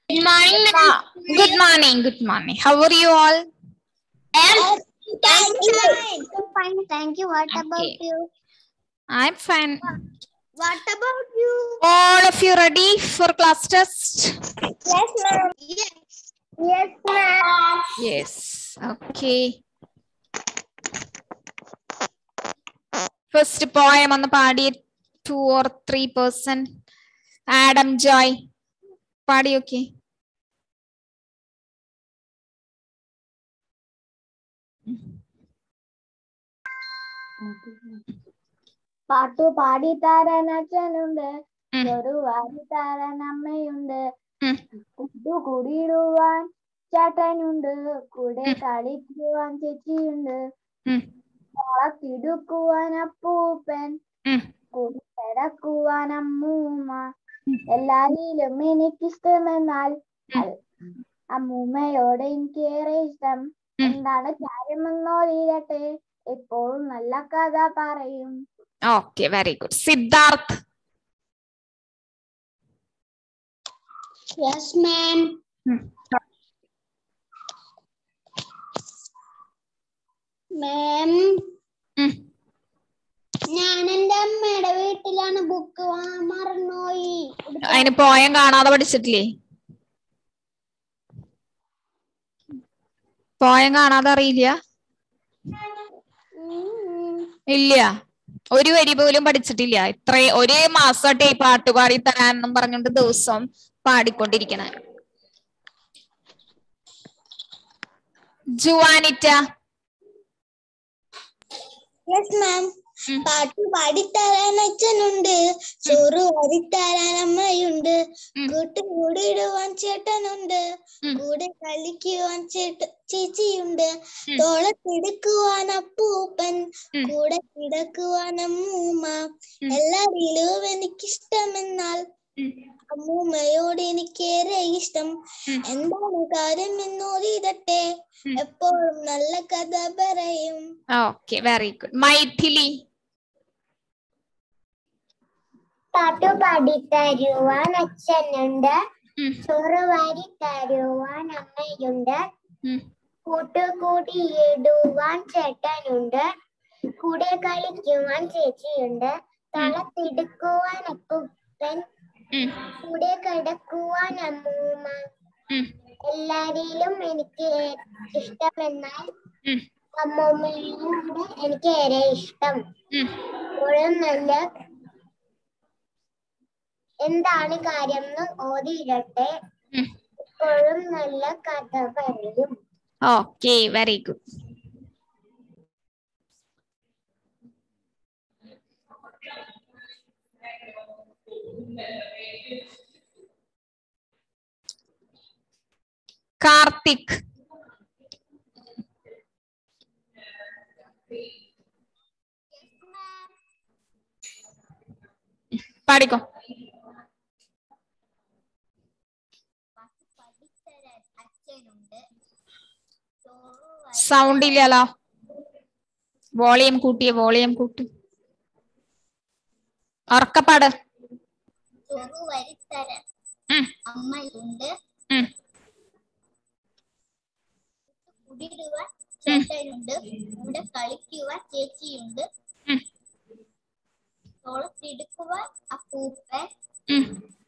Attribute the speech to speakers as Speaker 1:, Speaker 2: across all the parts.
Speaker 1: Good morning. Good morning. Good morning. How are you all?
Speaker 2: Thank you. Fine, thank you. What about
Speaker 1: Okay.
Speaker 2: you?
Speaker 1: I'm fine.
Speaker 2: What about you?
Speaker 1: All of you ready for class test?
Speaker 2: Yes, ma'am. Yes. Yes, ma'am.
Speaker 1: Yes. Okay. First poem on the party two or three person. Adam Joy. Party okay.
Speaker 2: പാട്ടു പാടിത്തരാൻ അച്ഛനുണ്ട്
Speaker 1: ഉം.
Speaker 2: ഒരു വാടിത്തരാൻ അമ്മയുണ്ട്
Speaker 1: ഉം.
Speaker 2: കുട്ടു കുടിയിടുവാൻ ചേട്ടനുണ്ട് കൂടെ
Speaker 1: ഉം.
Speaker 2: കളിക്കുവാൻ ചേച്ചിയുണ്ട്
Speaker 1: ഉം.
Speaker 2: വളർത്തിടുക്കുവാൻ അപ്പൂപ്പൻ
Speaker 1: ഉം.
Speaker 2: കൂടെ കിടക്കുവാൻ അമ്മൂമ്മ
Speaker 1: ഉം.
Speaker 2: എല്ലാരിലും എനിക്കിഷ്ടമെന്നാൽ
Speaker 1: ഉം.
Speaker 2: അൽ- അമ്മൂമ്മയോട് എനിക്കേറെ ഇഷ്ടം
Speaker 1: ഉം.
Speaker 2: എന്താണ് കാര്യമെന്നോരിരട്ടെ എപ്പോഴും നല്ല കഥ പറയും
Speaker 1: Okay, very good. Siddharth.
Speaker 2: Yes ma'am
Speaker 1: ഉം.
Speaker 2: മാം
Speaker 1: ഉം.
Speaker 2: ഞാൻ എന്റെ അമ്മയുടെ വീട്ടിലാണ് ബുക്ക് മറന്നുപോയി
Speaker 1: അതിന് പോയം കാണാതെ പഠിച്ചിട്ടില്ലേ പോയം കാണാതെ അറിയില്ല ഇല്ല ഒരു വരി പോലും പഠിച്ചിട്ടില്ല ഇത്ര ഒരേ മാസമായിട്ട് ഈ പാട്ട് പാടി തരാനെന്നും പറഞ്ഞുകൊണ്ട് ദിവസം പാടിക്കൊണ്ടിരിക്കണ ജുവാനിറ്റ
Speaker 2: യെസ് മാം
Speaker 1: ഉം.
Speaker 2: പാട്ട് പാടിത്തരാൻ അച്ഛനുണ്ട് ചോറ് വാരിത്തരാൻ അമ്മയുണ്ട്
Speaker 1: ഉം.
Speaker 2: കൂട്ടുകൂടിയിടുവാൻ ചേട്ടനുണ്ട്
Speaker 1: ഉം.
Speaker 2: കൂടെ കളിക്കുവാൻ ചേട്ട ചേച്ചിയുണ്ട്
Speaker 1: ഉം.
Speaker 2: തോളത്തെടുക്കുവാൻ അപ്പൂപ്പൻ
Speaker 1: ഉം.
Speaker 2: കൂടെ കിടക്കുവാൻ അമ്മൂമ്മ
Speaker 1: ഉം.
Speaker 2: എല്ലാരിലും എനിക്കിഷ്ടമെന്നാൽ
Speaker 1: ഉം.
Speaker 2: അമ്മൂമ്മയോട് എനിക്കേറെ ഇഷ്ടം
Speaker 1: ഉം.
Speaker 2: എന്താണ് കാര്യം എന്നോരിതട്ടെ
Speaker 1: ഉം.
Speaker 2: എപ്പോഴും നല്ല കഥ പറയും
Speaker 1: ഓക്കെ വെരി ഗുഡ് മൈഥിലി
Speaker 2: പാട്ടു പാടി തരുവാൻ അച്ഛനുണ്ട്
Speaker 1: ഉം.
Speaker 2: ചോറ് വാരി തരുവാൻ അമ്മയുണ്ട്
Speaker 1: ഉം.
Speaker 2: കൂട്ടുകൂടിയിടുവാൻ ചേട്ടനുണ്ട് കൂടെ കളിക്കുവാൻ ചേച്ചിയുണ്ട് തളത്തിടുക്കുവാൻ അപ്പൂപ്പൻ
Speaker 1: ഉം.
Speaker 2: കൂടെ കിടക്കുവാൻ അമ്മൂമ്മ
Speaker 1: ഉം.
Speaker 2: എല്ലാരിലും എനിക്ക് ഏ- ഇഷ്ടമെന്നാൽ
Speaker 1: ഉം.
Speaker 2: അമ്മൂമ്മയോട് എനിക്ക് ഏറെ ഇഷ്ടം
Speaker 1: ഉം.
Speaker 2: എപ്പോഴും നല്ല എന്താണ് കാര്യം എന്ന് ഓതിയിരട്ടെ
Speaker 1: ഉം.
Speaker 2: എപ്പോഴും നല്ല കഥ പറയും
Speaker 1: ഓക്കെ വെരി ഗുഡ് കാർത്തിക് പാടിക്കോ
Speaker 2: അച്ഛനുണ്ട്
Speaker 1: സൗണ്ട് ഇല്ലല്ലോ വോളിയം കൂട്ടിയ വോളിയം കൂട്ടി ഉറക്കപ്പാട്
Speaker 2: ചോറ് വരിത്തരാൻ
Speaker 1: ഉം.
Speaker 2: അമ്മയുണ്ട്
Speaker 1: ഉം.
Speaker 2: കുടിയിടുവാൻ ചേട്ടനുണ്ട് ഇവിടെ കളിക്കുവാൻ ചേച്ചിയുണ്ട്
Speaker 1: ഉം.
Speaker 2: തോളത്തിടുക്കുവാൻ അപ്പൂപ്പൻ
Speaker 1: ഉം.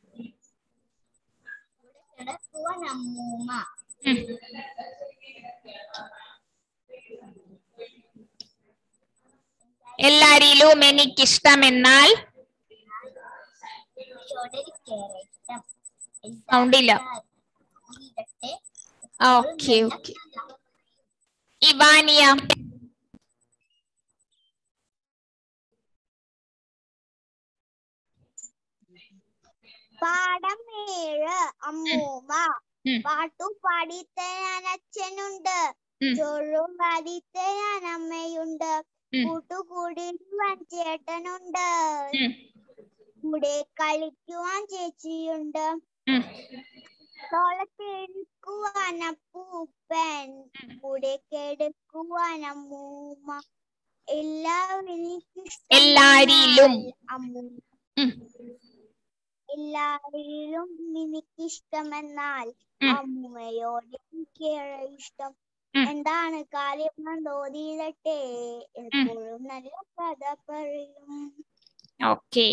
Speaker 2: ഇവിടെ കിടക്കുവാൻ അമ്മൂമ്മ
Speaker 1: ഉം. എല്ലാരിലും എനിക്കിഷ്ടമെന്നാൽ
Speaker 2: അമ്മയോട് എനിക്കേറെ ഇഷ്ടം
Speaker 1: സൗണ്ട് ഇല്ല
Speaker 2: ഇതൊക്കെ
Speaker 1: ഓക്കെ ഓക്കെ ഇവാനിയ
Speaker 2: പാഠം ഏഴ് അമ്മൂമ്മ
Speaker 1: ഉം.
Speaker 2: പാട്ടു പാടിത്തരാൻ അച്ഛനുണ്ട്
Speaker 1: ഉം.
Speaker 2: ചോറും പാടിത്തരാൻ അമ്മയുണ്ട്
Speaker 1: ഉം.
Speaker 2: കൂട്ടുകൂടിടുവാൻ ചേട്ടനുണ്ട്
Speaker 1: ഉം.
Speaker 2: കൂടെ കളിക്കുവാൻ ചേച്ചിയുണ്ട്
Speaker 1: ഉം.
Speaker 2: തോളത്തെടുക്കുവാൻ അപ്പൂപ്പൻ കൂടെ കിടക്കുവാൻ അമ്മൂമ്മ എല്ലാവരും എനിക്കിഷ്ടം
Speaker 1: എല്ലാരിലും.
Speaker 2: അമ്മൂമ്മ
Speaker 1: ഉം.
Speaker 2: എല്ലാവരിലും എനിക്കിഷ്ടമെന്നാൽ
Speaker 1: ഉം.
Speaker 2: അമ്മയോട് എനിക്കേറെ ഇഷ്ടം
Speaker 1: ഉം.
Speaker 2: എന്താണ് കാര്യം തോന്നിയിടട്ടെ എപ്പോഴും നല്ല കഥ പറയും
Speaker 1: ഓക്കെ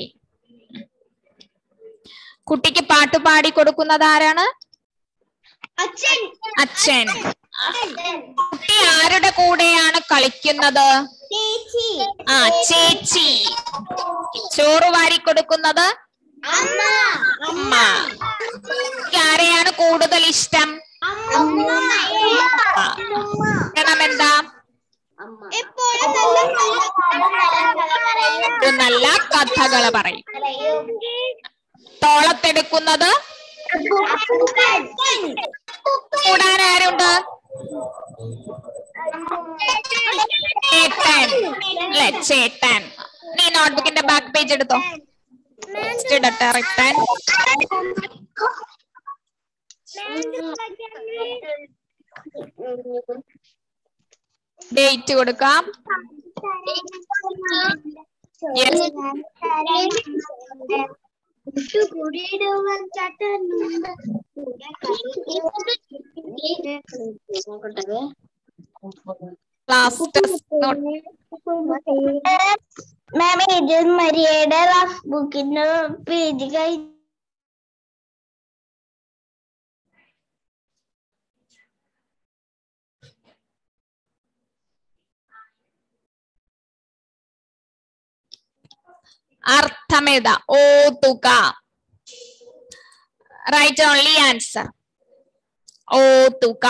Speaker 1: കുട്ടിക്ക് പാട്ട് പാടി കൊടുക്കുന്നത് ആരാണ്
Speaker 2: അച്ഛൻ
Speaker 1: അച്ഛൻ കുട്ടി ആരുടെ കൂടെയാണ് കളിക്കുന്നത്
Speaker 2: ചേച്ചി
Speaker 1: ആ ചേച്ചി ചോറ് വാരി കൊടുക്കുന്നത്
Speaker 2: അമ്മ
Speaker 1: അമ്മ കുട്ടിക്ക് ആരെയാണ് കൂടുതൽ ഇഷ്ടം
Speaker 2: അമ്മ
Speaker 1: കാരണം എന്താ
Speaker 2: എപ്പോഴും
Speaker 1: ഒരു നല്ല കഥകൾ പറയും തോളത്തെടുക്കുന്നത് കൂടാൻ ആരുണ്ട് ചേട്ടൻ അല്ലെ ചേട്ടൻ നീ നോട്ട്ബുക്കിന്റെ ബാക്ക് പേജ് എടുത്തോ നെക്സ്റ്റ് ഇടട്ടെ റിട്ടേൺ ഡേറ്റ് കൊടുക്കാം Yes.
Speaker 2: കൂടിയിടുവാൻ ചട്ടനുണ്ട്
Speaker 1: ക്ലാസ് ടെസ്റ്റ് നോട്ട്
Speaker 2: മാം ഇത് മരിയയുടെ റഫ് ബുക്കിന്റെ പേജ് കഴിഞ്ഞു
Speaker 1: അർത്ഥമെഴുത ഓ തുക റൈറ്റ് ഓൺലി ആൻസർ ഓ തുക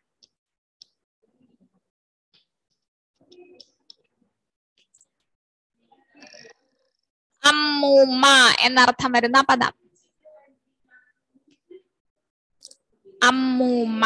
Speaker 1: അമ്മൂമ്മ എന്നർത്ഥം വരുന്ന പദം അമ്മൂമ്മ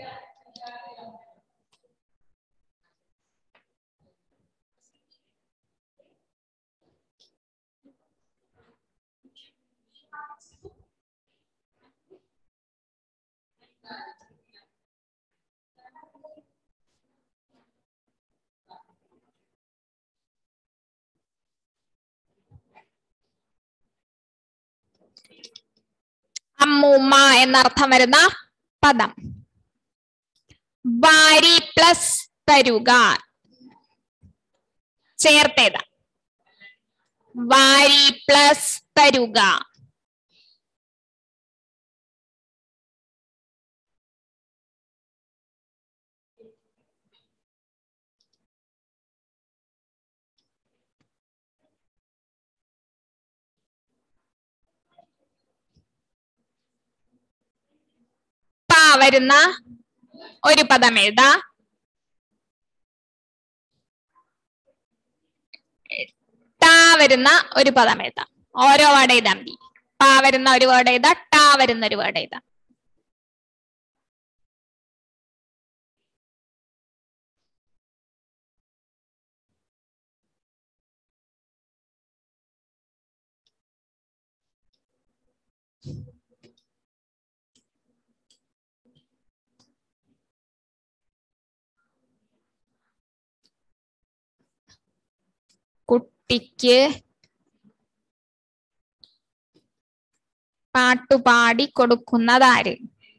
Speaker 1: അമ്മൂമ്മ എന്നർത്ഥം വരുന്ന പദം വാരി പ്ലസ് തരുക ചേർത്തേത വാരി പ്ലസ് തരുക പ വരുന്ന ഒരു പദം എഴുതാ ടാ വരുന്ന ഒരു പദം എഴുതാം ഓരോ വേർഡ് എഴുതാം മതി പ വരുന്ന ഒരു വേർഡ് എഴുതാ ടാ വരുന്ന ഒരു വേർഡ് എഴുതാം കുട്ടിക്ക് പാട്ടുപാടി കൊടുക്കുന്നതാര്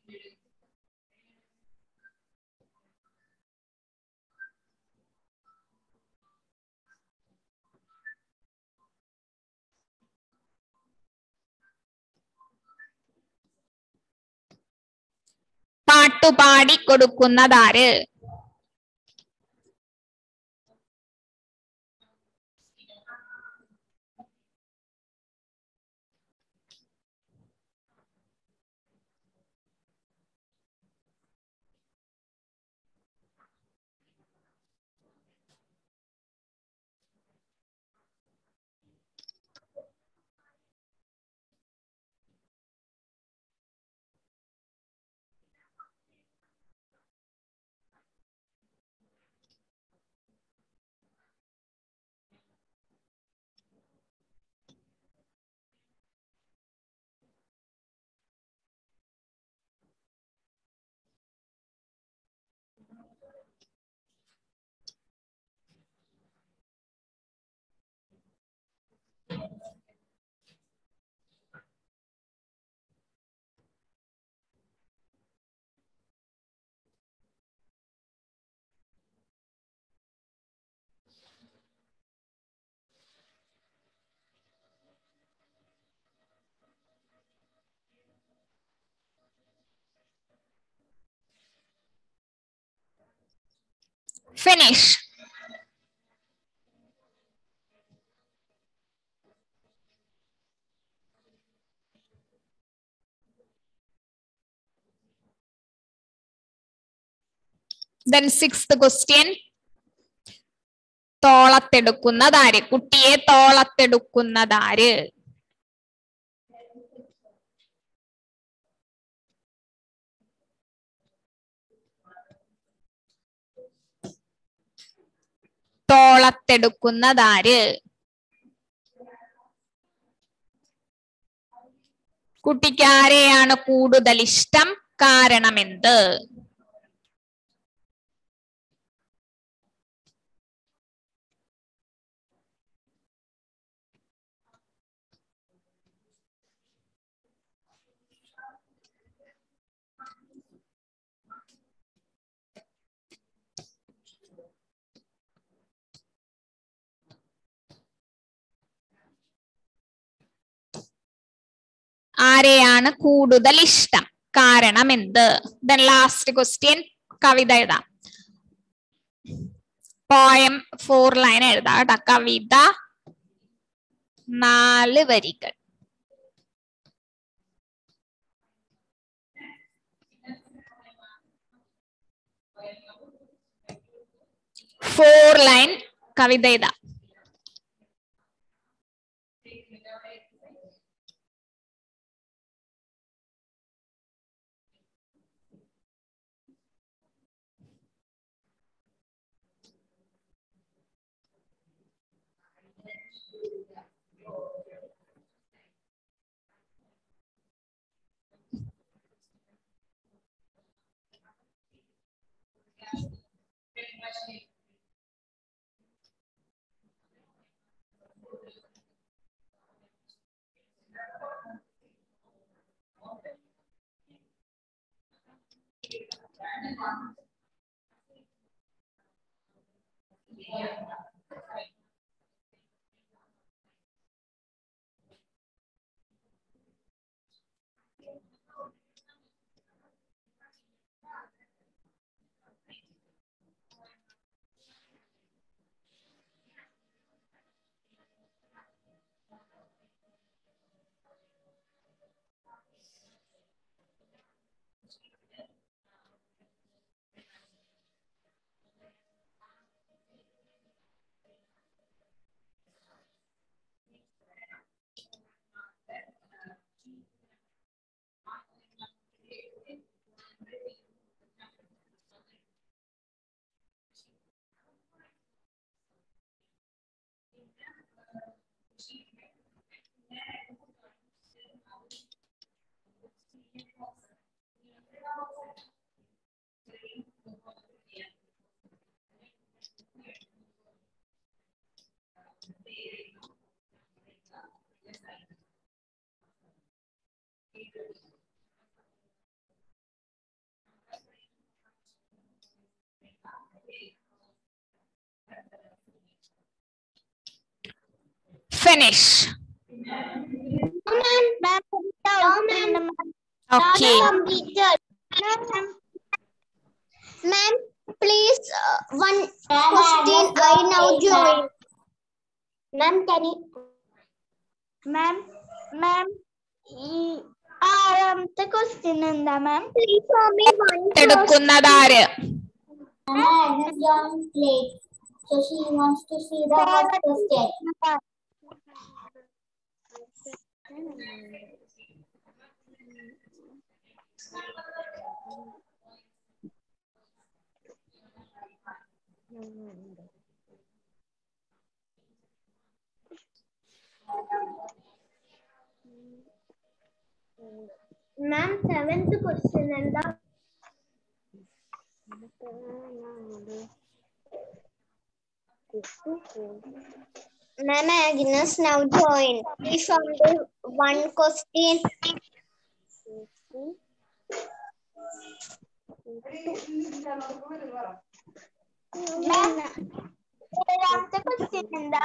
Speaker 1: പാട്ടുപാടി കൊടുക്കുന്നതാര് ഫിനിഷ് ദെൻ സിക്സ്ത് ക്വസ്റ്റ്യൻ തോളത്തെടുക്കുന്നതാര് കുട്ടിയെ തോളത്തെടുക്കുന്നതാര് തോളത്തെടുക്കുന്നതാര് കുട്ടിക്ക് ആരെയാണ് കൂടുതൽ ഇഷ്ടം കാരണമെന്ത് ആരെയാണ് കൂടുതൽ ഇഷ്ടം കാരണം എന്ത് ദെൻ ലാസ്റ്റ് ക്വസ്റ്റ്യൻ കവിത എഴുതാം പോയം ഫോർ ലൈൻ എഴുതാം കേട്ടോ കവിത നാല് വരികൾ ഫോർ ലൈൻ കവിത എഴുതാം finish okay
Speaker 2: Ma'am, please, uh, one question I now join. Ma'am, can you? Ma'am, ma'am, ഈ ആറാമത്തെ ക്വസ്റ്റ്യൻ എന്താ ma'am please for me one
Speaker 1: എടുക്കുന്നതാര്
Speaker 2: Agnes joined late, so she wants to see the first question. Ma'am, seventh question എന്താ Ma'am, Agnes now joined. Please on the one question. ഏഴാമത്തെ question എന്താ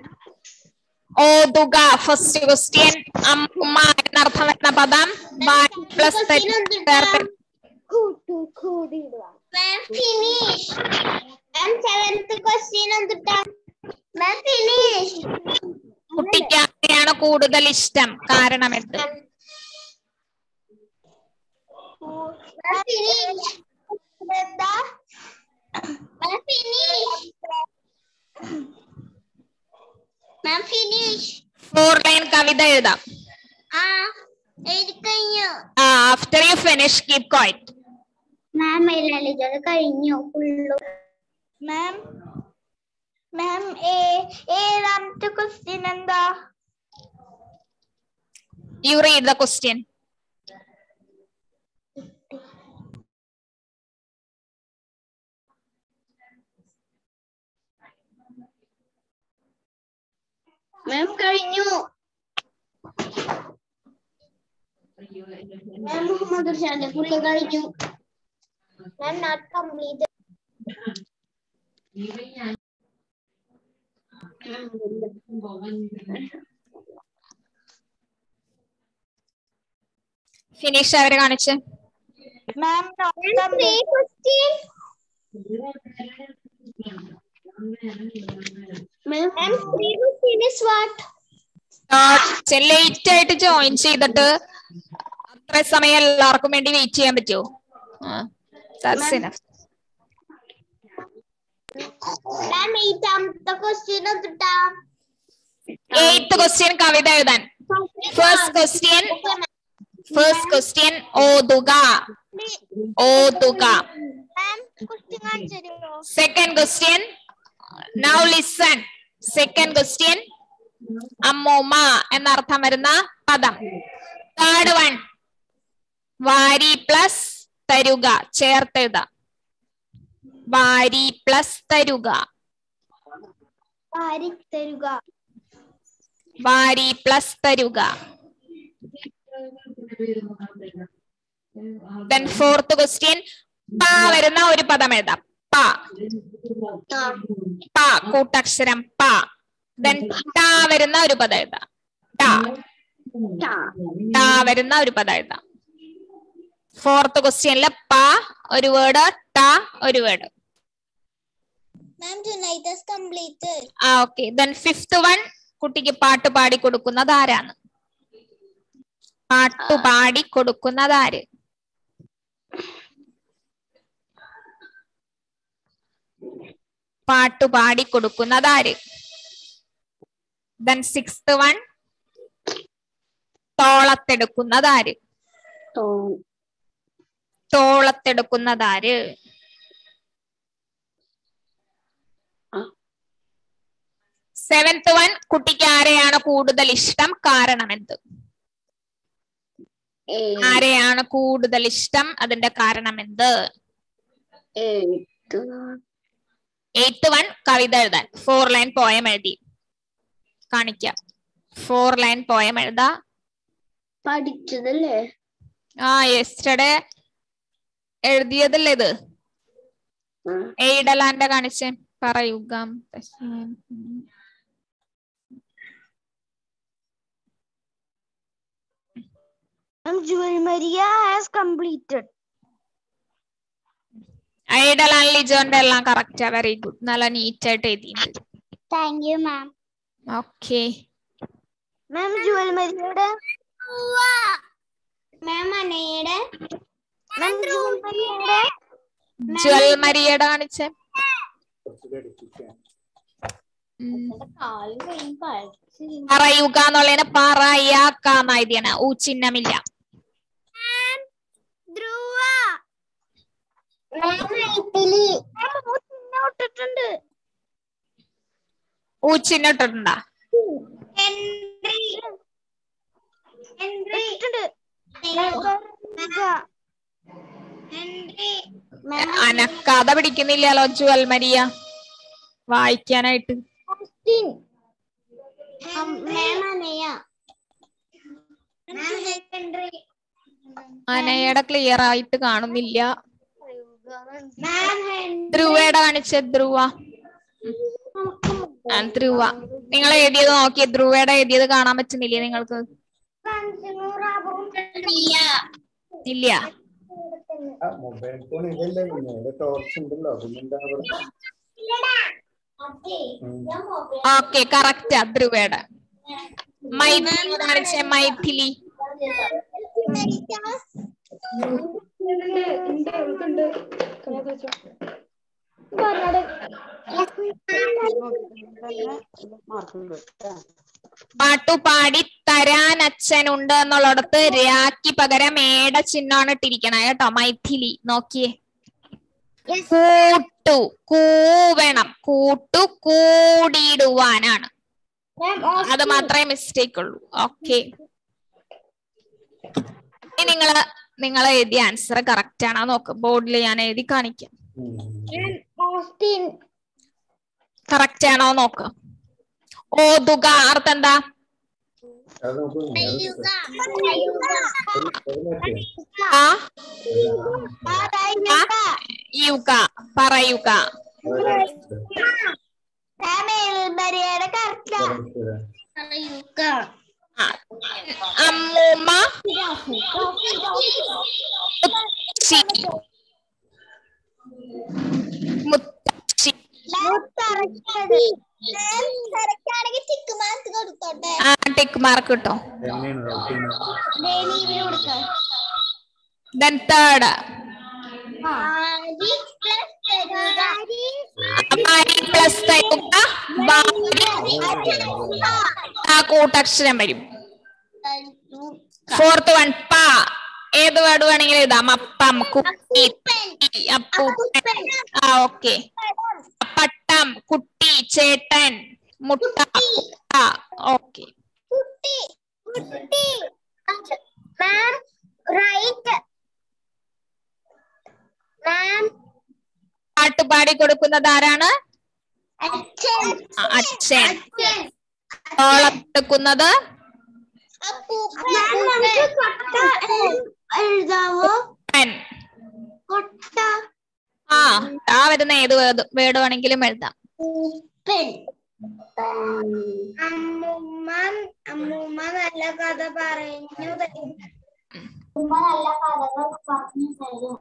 Speaker 1: ഓതുക first question അമ്മ എന്നർത്ഥം വരുന്ന പദം plus ചേർത്ത്
Speaker 2: Ma'am, finish. Ma'am, seventh question എന്തുട്ടാ? Ma'am, finish.
Speaker 1: കുട്ടിക്ക് ആരെയാണ് കൂടുതൽ ഇഷ്ടം കാരണം എന്ത്
Speaker 2: Ma'am, finish. എന്താ? Ma'am, finish. Ma'am, finish.
Speaker 1: Four line കവിത എഴുതാം
Speaker 2: ആ എഴുതി കഴിഞ്ഞു
Speaker 1: after you finish keep quiet
Speaker 2: ma'am ലളിതത് കഴിഞ്ഞു ഫുള്ളു മാം മാം ഏഴാമത്തെ ക്വസ്റ്റ്യൻ എന്താ
Speaker 1: you read the question
Speaker 2: ma'am കഴിഞ്ഞു മാം മുഹമ്മദ് ഇർഷാന്റെ ഫുള്ള് കഴിഞ്ഞു മാം നോട്ട് കംപ്ലീറ്റ്
Speaker 1: ഫിനിഷ് അവരെ കാണിച്ച്
Speaker 2: ma'am three question ma'am three question is what
Speaker 1: late ആയിട്ട് ജോയിൻ ചെയ്തിട്ട് അത്ര സമയം എല്ലാവർക്കും വേണ്ടി വെയിറ്റ് ചെയ്യാൻ പറ്റുമോ That's enough.
Speaker 2: മാം എയ്റ്റാമത്തെ ക്വസ്റ്റ്യൻ എന്തുട്ടാ
Speaker 1: Eighth question കവിത എഴുതാൻ First question. ഫസ്റ്റ് ക്വസ്റ്റ്യൻ ഓതുക ഓതുക
Speaker 2: മാം ക്വസ്റ്റ്യൻ കാണിച്ചു തരുമോ
Speaker 1: second question now listen second question അമ്മൂമ്മ എന്നർത്ഥം വരുന്ന പദം തേർഡ് വൺ വാരി പ്ലസ് തരുക ചേർത്തെഴുത വാരി പ്ലസ് തരുക
Speaker 2: ആരി തരുക
Speaker 1: വാരി പ്ലസ് തരുക ദെൻ ഫോർത്ത് ക്വസ്റ്റ്യൻ പ വരുന്ന ഒരു പദം എഴുതാം പ പ കൂട്ടക്ഷരം പ ദെൻ ട വരുന്ന ഒരു പദം എഴുതാം ട ട വരുന്ന ഒരു പദം എഴുതാം ഫോർത്ത് ക്വസ്റ്റ്യനില് പ ഒരു വേർഡ് ട ഒരു word
Speaker 2: ma'am tonight is completed
Speaker 1: ആ ഓക്കെ ദെൻ ഫിഫ്ത് വൺ കുട്ടിക്ക് പാട്ട് പാടി കൊടുക്കുന്നത് ആരാണ് പാട്ടു പാടി കൊടുക്കുന്നത് ആര് പാട്ടു പാടി കൊടുക്കുന്നത് ആര് ദെൻ സിക്സ്ത് വൺ തോളത്തെടുക്കുന്നത് ആര് തോളത്തെടുക്കുന്നത് ആര് സെവൻത് വൺ കുട്ടിക്ക് ആരെയാണ് കൂടുതൽ ഇഷ്ടം കാരണം എന്ത് ആരെയാണ് കൂടുതൽ ഇഷ്ടം അതിന്റെ കാരണം എന്ത് എയ്ത്ത് വൺ കവിത എഴുതാൻ ഫോർ ലൈൻ പോയം എഴുതി കാണിക്കാം ഫോർ ലൈൻ പോയം എഴുതാ
Speaker 2: പഠിച്ചതല്ലേ
Speaker 1: ആ യെസ്റ്റർഡേ എഴുതിയതല്ലേ ഇത് എയ്ഡലാന്റെ കാണിച്ച് പറയുക
Speaker 2: Jewel Maria has completed
Speaker 1: Aidal and ലിജോന്റെ എല്ലാം കറക്റ്റാ വെരി ഗുഡ് നല്ല നീറ്റ് ആയിട്ട് എഴുതിയിട്ടുണ്ട്
Speaker 2: thank you ma'am
Speaker 1: okay
Speaker 2: ma'am Jewel മരിയയുടെ മാം അനയുടെ മാം ജുവൽ മരിയയുടെ
Speaker 1: ജ്വൽ മരിയയുടെ കാണിച്ച് ഉം. പറയുക എന്നുള്ളതിന് പറയാക്കാന്ന് എഴുതിയാണ് ഊ ചിഹ്നമില്ല
Speaker 2: ധ്രുവ ഇറ്റലി ഇട്ടിട്ടുണ്ട്
Speaker 1: ഊ ചിഹ്നം ഇട്ടിട്ടുണ്ടാ
Speaker 2: ഹെൻറി ഹെൻറി ഹെൻറി
Speaker 1: അനക്കാതെ പിടിക്കുന്നില്ലല്ലോ ജ്വൽ മരിയ വായിക്കാനായിട്ട്
Speaker 2: മാം അനയ ഹെൻറി
Speaker 1: അനയുടെ ക്ലിയർ ആയിട്ട് കാണുന്നില്ല
Speaker 2: മാം
Speaker 1: ധ്രുവയുടെ കാണിച്ച ധ്രുവ ആ, ധ്രുവ നിങ്ങൾ എഴുതിയത് നോക്കിയ ധ്രുവയുടെ എഴുതിയത് കാണാൻ പറ്റുന്നില്ലേ നിങ്ങൾക്ക് ഇല്ല
Speaker 3: മൊബൈൽ ഫോൺ ഇതല്ലേ പിന്നെ ടോർച്ച് ഉണ്ടല്ലോ പിന്നെന്താ പറയുക
Speaker 1: ഓക്കെ കറക്റ്റ് ധ്രുവയുടെ മൈഥിലി കാണിച്ചേ മൈഥിലി പാട്ടുപാടി തരാൻ അച്ഛനുണ്ട് എന്നുള്ളിടത്ത് രാക്കി പകരം ഏട ചിഹ്നമാണ് ഇട്ടിരിക്കണേ കേട്ടോ മൈഥിലി നോക്കിയേ കൂട്ടു കൂവണം കൂട്ടു കൂടിയിടുവാനാണ് അത് മാത്രമേ മിസ്റ്റേക്ക് ഉള്ളൂ ഓക്കെ നിങ്ങള് നിങ്ങൾ എഴുതിയ ആൻസർ കറക്റ്റ് ആണോ നോക്ക് ബോർഡിൽ ഞാൻ എഴുതി കാണിക്കാം
Speaker 2: ഓസ്റ്റിൻ
Speaker 1: കറക്റ്റ് ആണോ നോക്ക് ഓതുക അർത്ഥം എന്താ ആ യുക പറയുക
Speaker 2: മേൽബരിയുടെ കറക്റ്റാ
Speaker 1: ആ. അമ്മൂമ്മ ചി മുത്തശ്ശി
Speaker 2: കറക്റ്റാണെങ്കിൽ ടിക്ക് മാർക്ക് കൊടുത്തോട്ടെ
Speaker 1: ആ ടിക്ക് മാർക്ക് കിട്ടോ
Speaker 2: ലീവ് കൊടുക്കാം
Speaker 1: ദെൻ തേർഡ്
Speaker 2: ആരി പ്ലസ് തരുക
Speaker 1: അമ്മാരി പ്ലസ് തരുക ആ കൂട്ടക്ഷരം വരും ഫോർത്ത് വൺ പ ഏത് വേർഡ് വേണമെങ്കിലും എഴുതാം അപ്പം കുട്ടി അപ്പൂപ്പൻ ആ ഓക്കെ പട്ടം കുട്ടി ചേട്ടൻ മുട്ട ആ ഓക്കെ
Speaker 2: കുട്ടി കുട്ടി മാം റൈറ്റ് മാം
Speaker 1: പാട്ട് പാടി കൊടുക്കുന്നത് ആരാണ്
Speaker 2: അച്ഛൻ
Speaker 1: ആ, അച്ഛൻ
Speaker 2: അച്ഛൻ
Speaker 1: ഓളം എടുക്കുന്നത്
Speaker 2: മാം നമുക്ക് കൊട്ട എഴുതാവോ
Speaker 1: പെൻ
Speaker 2: കൊട്ട
Speaker 1: ആ ആ വരുന്ന ഏത് വേർഡ് വേർഡ് വേണമെങ്കിലും എഴുതാം
Speaker 2: പെൻ അമ്മൂമ്മ അമ്മൂമ്മ നല്ല കഥ പറഞ്ഞു തരും ഉമ്മ നല്ല കഥകൾ പറഞ്ഞു തരും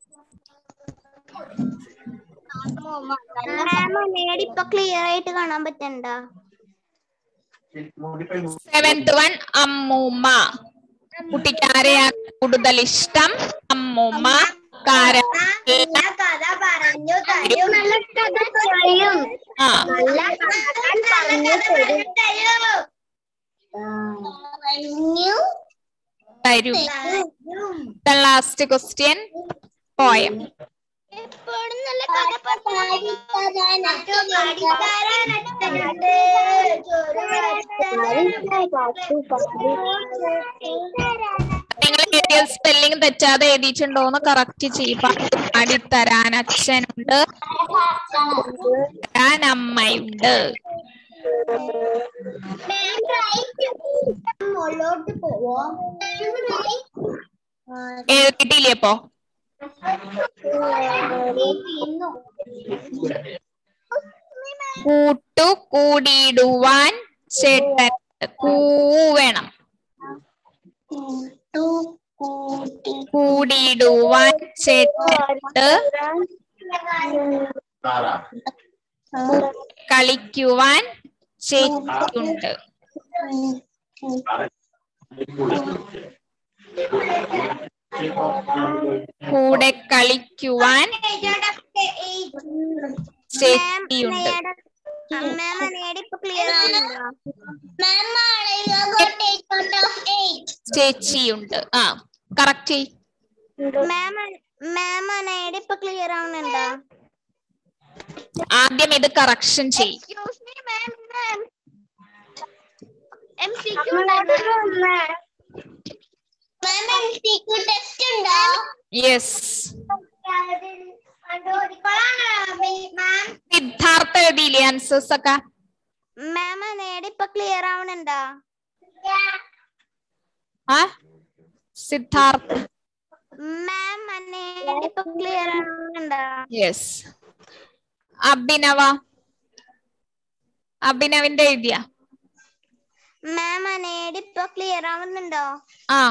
Speaker 2: മാം ഇപ്പൊ ക്ലിയർ ആയിട്ട് കാണാൻ പറ്റണ്ട
Speaker 1: സെവൻത് വൺ അമ്മൂമ്മ കുട്ടിക്ക് ആരെയാണ് കൂടുതൽ ഇഷ്ടം അമ്മൂമ്മ കാരണം
Speaker 2: നല്ല കഥ പറഞ്ഞു തരും നല്ല കഥ പറയും
Speaker 1: ആ
Speaker 2: നല്ല കഥ പറഞ്ഞു തരും
Speaker 1: തരൂ ലാസ്റ്റ് ക്വസ്റ്റ്യൻ പോയം
Speaker 2: എപ്പോഴും നല്ല കഥ പറഞ്ഞു
Speaker 1: നിങ്ങൾ എഴുതിയ സ്പെല്ലിംഗ് തെറ്റാതെ എഴുതിയിട്ടുണ്ടോന്ന് കറക്റ്റ് ചെയ്യും പാടി തരാൻ അച്ഛനുണ്ട് തരാൻ അമ്മയുണ്ട്
Speaker 2: മുകളിലോട്ട് പോവോ
Speaker 1: എഴുതിയിട്ടില്ലേ ഇപ്പൊ കൂട്ടു കൂടിയിടുവാൻ ചേട്ടൻ കൂവേണം കൂടിയിടുവാൻ ചേട്ടനുണ്ട് കളിക്കുവാൻ ചേച്ചിയുണ്ട് കൂടെ കളിക്കുവാൻ ചേച്ചിയുണ്ട്
Speaker 2: ക്ലിയർ ആവുന്നുണ്ടോ
Speaker 1: ചേച്ചിയുണ്ട് ആ കറക്റ്റ്
Speaker 2: മാം മാം അനയുടെ ഇപ്പൊ ക്ലിയർ ആവുന്നുണ്ടോ
Speaker 1: ആദ്യം ഇത് കറക്ഷൻ ചെയ്യും
Speaker 2: excuse me ma'am ma'am MCQ ma'am MCQ test ഉണ്ടോ
Speaker 1: യെസ്
Speaker 2: മാം
Speaker 1: സിദ്ധാർത്ഥ എഴുതിയില്ലേ ആൻസേഴ്സ് ഒക്കെ
Speaker 2: മാം അനയുടെ ഇപ്പൊ ക്ലിയർ ആവുന്നുണ്ടോ
Speaker 1: ആ സിദ്ധാർത്ഥ
Speaker 2: മാം അനയുടെ ഇപ്പൊ ക്ലിയർ ആവുന്നുണ്ടോ
Speaker 1: യെസ് അഭിനവ അഭിനവിന്റെ എഴുതിയ
Speaker 2: മാം അനയുടെ ഇപ്പൊ ക്ലിയർ ആവുന്നുണ്ടോ
Speaker 1: ആ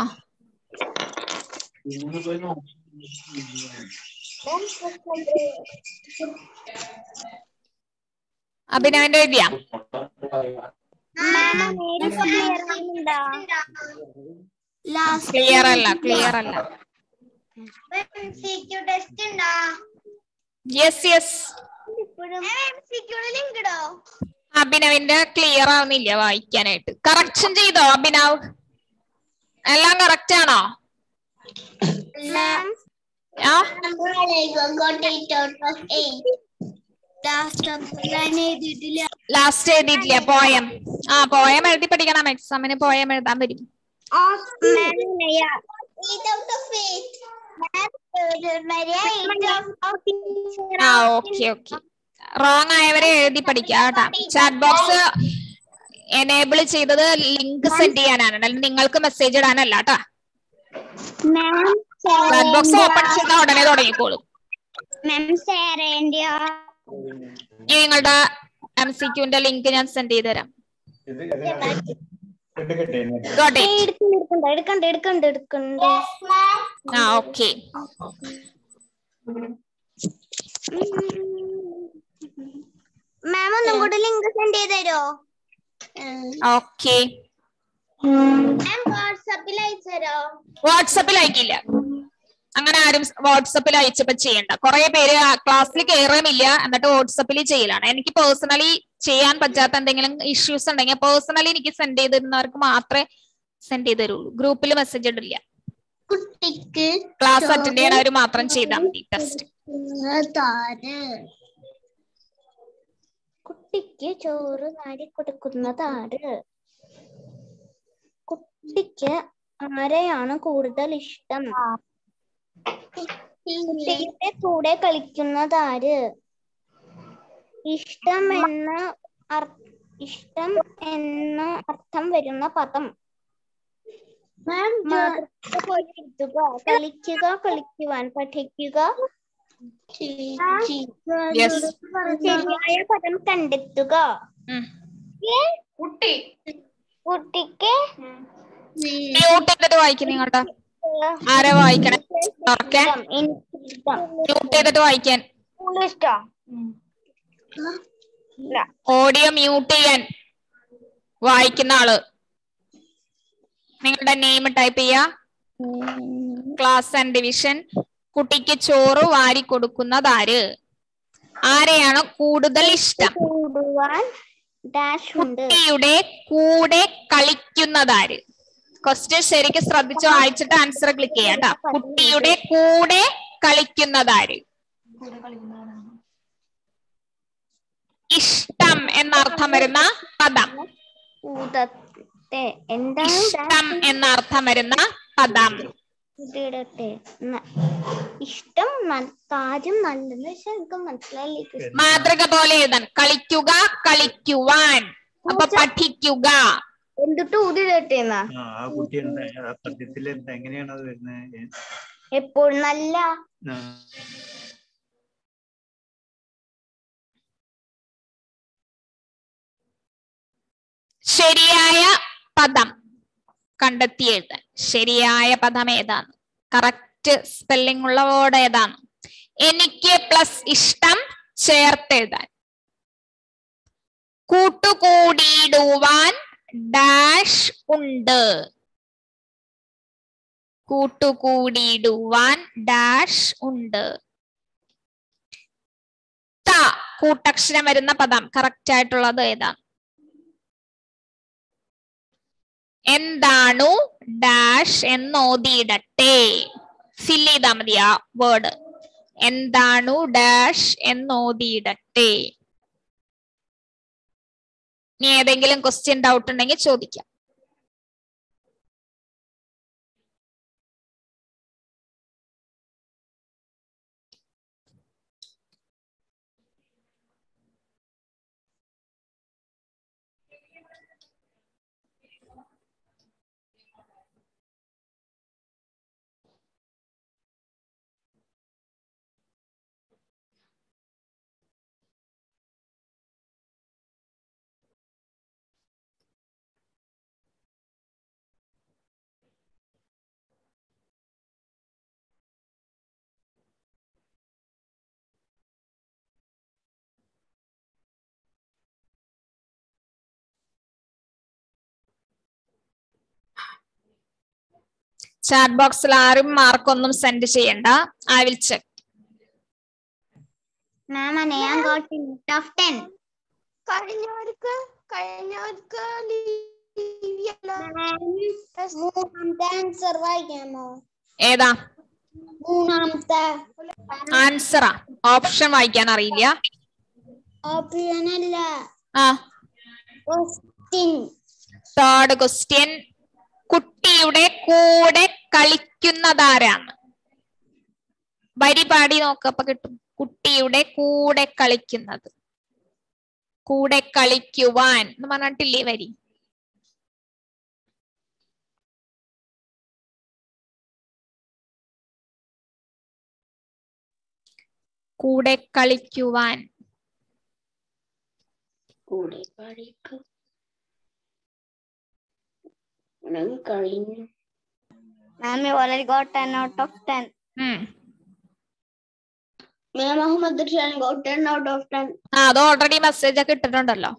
Speaker 1: അഭിനവന്റെ എഴുതിയാ ക്ലിയർ അല്ല ക്ലിയർ അല്ല
Speaker 2: ടെസ്റ്റ് ഉണ്ടോ
Speaker 1: യെസ് യെസ്
Speaker 2: ലിങ്ക് ഇടോ
Speaker 1: അഭിനവിന്റെ ക്ലിയർ ആവുന്നില്ല വായിക്കാനായിട്ട് കറക്ഷൻ ചെയ്തോ അഭിനവ് എല്ലാം കറക്റ്റ് ആണോ ആ
Speaker 2: got eight out of eight. Last of ഞാൻ എഴുതിയിട്ടില്ല
Speaker 1: ലാസ്റ്റ് എഴുതിയിട്ടില്ല പോയം ആ പോയം എഴുതി പഠിക്കണം എക്സാമിന് പോയം എഴുതാൻ വരും
Speaker 2: Eight out of eight. Maria, eight out of
Speaker 1: ആ ഓക്കെ ഓക്കെ റോങ് ആയവരെ എഴുതി പഠിക്കുക കേട്ടാ ചാറ്റ് ബോക്സ് എനേബിൾ ചെയ്തത് ലിങ്ക് സെൻഡ് ചെയ്യാനാണ് അല്ലെങ്കിൽ നിങ്ങൾക്ക് മെസ്സേജ് ഇടാനല്ല കേട്ടാ ചാറ്റ് ബോക്സ് ഓപ്പൺ ചെയ്താൽ ഉടനെ തുടങ്ങിക്കോളും
Speaker 2: മാം സാറേന്റെയോ
Speaker 1: ഇനി നിങ്ങളുടെ എം സി ക്യൂന്റെ ലിങ്ക് ഞാൻ സെൻഡ് ചെയ്ത് തരാം Got it.
Speaker 2: എടുക്കണ്ട എടുക്കണ്ട എടുക്കണ്ട എടുക്കണ്ട
Speaker 1: ആ ഓക്കെ
Speaker 2: മാം ഒന്നും കൂടി ലിങ്ക് സെൻഡ് ചെയ്ത് തരോ
Speaker 1: ഓക്കെ
Speaker 2: മാം വാട്സാപ്പിൽ അയച്ചു തരോ
Speaker 1: വാട്സപ്പിൽ അയക്കില്ല അങ്ങനെ ആരും വാട്സപ്പിൽ അയച്ചപ്പോ ചെയ്യണ്ട കുറെ പേര് ക്ലാസ്സിൽ കയറുമില്ല എന്നിട്ട് വാട്സപ്പിൽ ചെയ്യലാണ് എനിക്ക് പേഴ്സണലി ചെയ്യാൻ പറ്റാത്ത എന്തെങ്കിലും ഇഷ്യൂസ് ഉണ്ടെങ്കിൽ പേഴ്സണലി എനിക്ക് സെൻഡ് ചെയ്തിരുന്നവർക്ക് മാത്രമേ സെൻഡ് ചെയ്ത് തരുള്ളൂ ഗ്രൂപ്പിൽ മെസ്സേജ് ഇടില്ല
Speaker 2: കുട്ടിക്ക്
Speaker 1: ക്ലാസ് അറ്റൻഡ് ചെയ്യണവർ മാത്രം ചെയ്താൽ മതി ടെസ്റ്റ്
Speaker 2: താര് കുട്ടിക്ക് ചോറ് വാരി കൊടുക്കുന്നതാര് കുട്ടിക്ക് ആരെയാണ് കൂടുതൽ ഇഷ്ടം കുട്ടിയുടെ കൂടെ കളിക്കുന്നതാര് ഇഷ്ടം എന്ന അർ- ഇഷ്ടം എന്ന അർത്ഥം വരുന്ന പദം മാതൃക പോലെ എഴുതുക കളിക്കുക കളിക്കുവാൻ പഠിക്കുക
Speaker 1: Yes.
Speaker 2: ശരിയായ പദം കണ്ടെത്തുക
Speaker 3: കുട്ടി
Speaker 2: കുട്ടിക്ക്
Speaker 1: മ്യൂട്ട് ചെയ്തിട്ട് വായിക്കും നിങ്ങളുടെ ആരാ വായിക്കണേ തുറക്കെ
Speaker 2: എനിക്കിഷ്ടം
Speaker 1: മ്യൂട്ട് ചെയ്തിട്ട് വായിക്കാൻ
Speaker 2: ഇഷ്ടം
Speaker 1: ഓഡിയോ മ്യൂട്ട് ചെയ്യാൻ വായിക്കുന്ന ആള് നിങ്ങളുടെ നെയിം ടൈപ്പ് ചെയ്യാ ക്ലാസ് ആൻഡ് ഡിവിഷൻ കുട്ടിക്ക് ചോറ് വാരി കൊടുക്കുന്നതാര് ആരെയാണ് കൂടുതൽ ഇഷ്ടം
Speaker 2: കൂടുവാൻ ഡാഷ് ഉണ്ട്
Speaker 1: കുട്ടിയുടെ കൂടെ കളിക്കുന്നതാര് ക്വസ്റ്റ്യൻ ശരിക്കും ശ്രദ്ധിച്ച് വായിച്ചിട്ട് ആൻസർ ക്ലിക്ക് ചെയ്യാം ട്ടാ. കുട്ടിയുടെ കൂടെ കളിക്കുന്നതാര് ഇഷ്ടം എന്നർത്ഥം വരുന്ന പദം
Speaker 2: ഊതത്തെ എന്താണ്
Speaker 1: ഇഷ്ടം എന്നർത്ഥം വരുന്ന പദം
Speaker 2: ഇടട്ടെ ഇഷ്ടം ന- കാര്യം നല്ലത് പക്ഷെ എനിക്ക് മനസ്സിലായില്ല
Speaker 1: മാതൃക പോലെ എഴുതാൻ കളിക്കുക കളിക്കുവാൻ അപ്പൊ പഠിക്കുക
Speaker 2: എന്തിട്ട് ഊതിടട്ടെ എന്നാ
Speaker 4: ആ ആ കുട്ടി എന്താ ആ പദ്യത്തിൽ എന്താ എങ്ങനെയാണ് അത് വരുന്നത്
Speaker 2: എപ്പോൾ നല്ല
Speaker 4: ആ,
Speaker 1: ശരിയായ പദം കണ്ടെത്തി എഴുതാൻ ശരിയായ പദം ഏതാണ് കറക്റ്റ് സ്പെല്ലിംഗ് ഉള്ള വേർഡ് ഏതാണ് എനിക്ക് പ്ലസ് ഇഷ്ടം ചേർത്ത് എഴുതാൻ കൂട്ടുകൂടിയിടുവാൻ ഡാഷ് ഉണ്ട് കൂട്ടുകൂടിയിടുവാൻ ഡാഷ് ഉണ്ട് ത കൂട്ടക്ഷരം വരുന്ന പദം കറക്റ്റ് ആയിട്ടുള്ളത് ഏതാണ് എന്താണു ഡാഷ് എന്നോതിയിടട്ടെ ഫിൽ ചെയ്താൽ മതി ആ വേർഡ് എന്താണു ഡാഷ് എന്നോതിയിടട്ടെ ഇനി ഏതെങ്കിലും ക്വസ്റ്റ്യൻ ഡൗട്ട് ഉണ്ടെങ്കിൽ ചോദിക്കാം ചാറ്റ് ബോക്സിൽ ആരും മാർക്കൊന്നും സെൻഡ് ചെയ്യണ്ട ഐ വിൽ ചെക്ക്
Speaker 2: മാം ഞാൻ ഗോട്ട് ഓഫ് ടെൻ
Speaker 3: കഴിഞ്ഞവർക്ക് കഴിഞ്ഞവർക്ക്
Speaker 2: മൂന്നാമത്തെ ആൻസർ വായിക്കാമോ
Speaker 1: ഏതാ
Speaker 2: മൂന്നാമത്തെ
Speaker 1: ആൻസറാ ഓപ്ഷൻ വായിക്കാൻ അറിയില്ല
Speaker 2: ഓപ്ഷൻ അല്ല
Speaker 1: ആ
Speaker 2: ക്വസ്റ്റ്യൻ
Speaker 1: തേർഡ് ക്വസ്റ്റ്യൻ കുട്ടിയുടെ കൂടെ കളിക്കുന്നതാരാണ് വരി പാടി നോക്കപ്പോ കിട്ടും കുട്ടിയുടെ കൂടെ കളിക്കുന്നത് കൂടെ കളിക്കുവാൻ എന്ന് പറഞ്ഞിട്ടില്ലേ വരി കൂടെ കളിക്കുവാൻ
Speaker 2: കൂടെ കളിക്കും കഴിഞ്ഞു ma'am already got ten out of ten
Speaker 1: ഉം
Speaker 2: ma'am Muhammad Khan got ten out of ten
Speaker 1: ആ അത് ഓൾറെഡി മെസ്സേജ് ഒക്കെ ഇട്ടിട്ടുണ്ടല്ലോ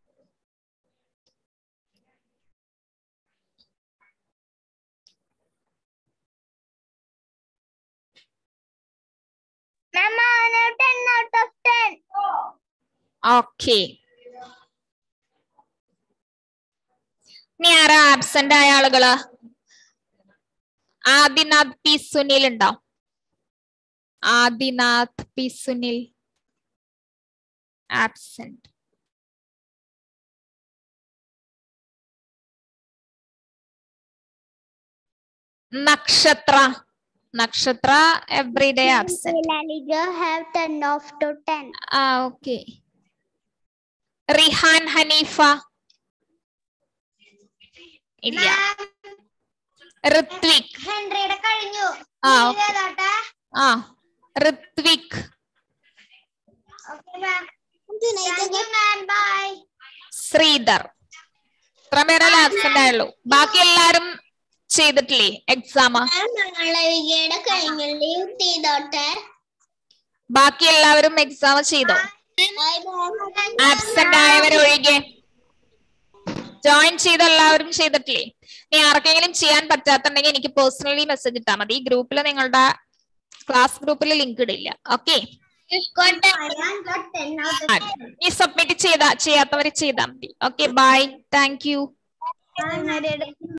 Speaker 2: ma'am ten out of ten
Speaker 1: okay ഇനി ആരാ ആബ്സെന്റ് ആയ ആളുകള് ആദിനാഥ് പി സുനിൽ ഉണ്ടോ Adinath P Sunil absent Nakshatra Nakshatra everyday absent
Speaker 2: Laliga have 10 off to 10.
Speaker 1: ആ ഓക്കെ റിഹാൻ ഹനീഫ ഇല്ല ഋത്വിക്
Speaker 2: ഹെൻറിയുടെ കഴിഞ്ഞു
Speaker 1: ആ
Speaker 2: ഇനി ഏതാട്ടെ?
Speaker 1: ആ Ritwik
Speaker 2: Okay, ma'am. Thank you, ma'am. Bye.
Speaker 1: Sridhar ഇത്ര പേരല്ലേ ആബ്സെന്റ് ആയുള്ളൂ ബാക്കി എല്ലാരും ചെയ്തിട്ടില്ലേ എക്സാം
Speaker 2: ലളികയുടെ കഴിഞ്ഞല്ലേ ചെയ്തോട്ടെ
Speaker 1: ബാക്കി എല്ലാവരും എക്സാം ചെയ്തോ ആബ്സെന്റ് ആയവരൊഴികെ ജോയിൻ ചെയ്ത എല്ലാവരും ചെയ്തിട്ടില്ലേ ഇനി ആർക്കെങ്കിലും ചെയ്യാൻ പറ്റാത്തുണ്ടെങ്കിൽ എനിക്ക് പേഴ്സണലി മെസ്സേജ് ഇട്ടാൽ മതി ഗ്രൂപ്പിൽ നിങ്ങളുടെ ക്ലാസ് ഗ്രൂപ്പിൽ ലിങ്ക് ഇടില്ല ഓക്കെ ഈ സബ്മിറ്റ് ചെയ്ത ചെയ്യാത്തവർ ചെയ്താൽ മതി okay bye thank you
Speaker 2: Bye.